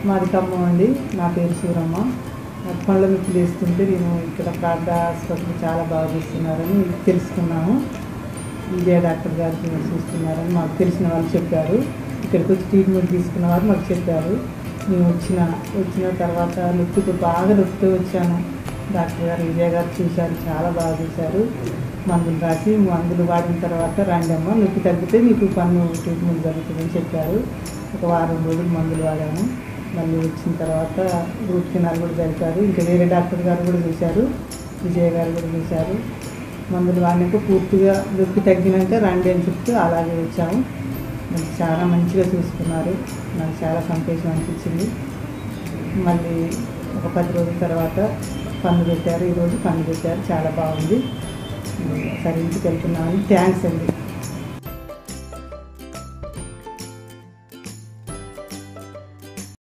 మాది ఖమ్మం అండి నా పేరు సూరమ్మ నాకు పళ్ళ నొప్పులు వేస్తుంటే నేను ఇక్కడ ప్రాంత ఆసుపత్రి చాలా బాగా చూస్తున్నారని తెలుసుకున్నాము విజయ డాక్టర్ గారు చూస్తున్నారని మాకు తెలిసిన వాళ్ళు చెప్పారు ఇక్కడికి వచ్చి ట్రీట్మెంట్ తీసుకున్న వారు మాకు చెప్పారు మేము వచ్చిన వచ్చిన తర్వాత నొప్పితో బాగా నొప్పితో వచ్చాను డాక్టర్ గారు విజయ గారు చూశారు చాలా బాగా చూశారు మందులు రాసి మందులు వాడిన తర్వాత రండి అమ్మ నొప్పి తగ్గితే మీకు పన్ను ట్రీట్మెంట్ జరుగుతుందని చెప్పారు ఒక వారం రోజులు మందులు వాడాము మళ్ళీ వచ్చిన తర్వాత రూట్ కెనాల్ కూడా జరిపారు ఇంకా వేరే డాక్టర్ గారు కూడా చూశారు విజయ్ గారు కూడా చూశారు మందులు వాడినాక పూర్తిగా నొప్పి తగ్గినాక రండి అని చెప్తూ అలాగే వచ్చాము నాకు చాలా మంచిగా చూసుకున్నారు నాకు చాలా సంతోషం అనిపించింది మళ్ళీ ఒక పది రోజుల తర్వాత పన్ను పెట్టారు ఈరోజు పన్ను పెట్టారు చాలా బాగుంది సరే ఇంటికి వెళ్తున్నామని థ్యాంక్స్ అండి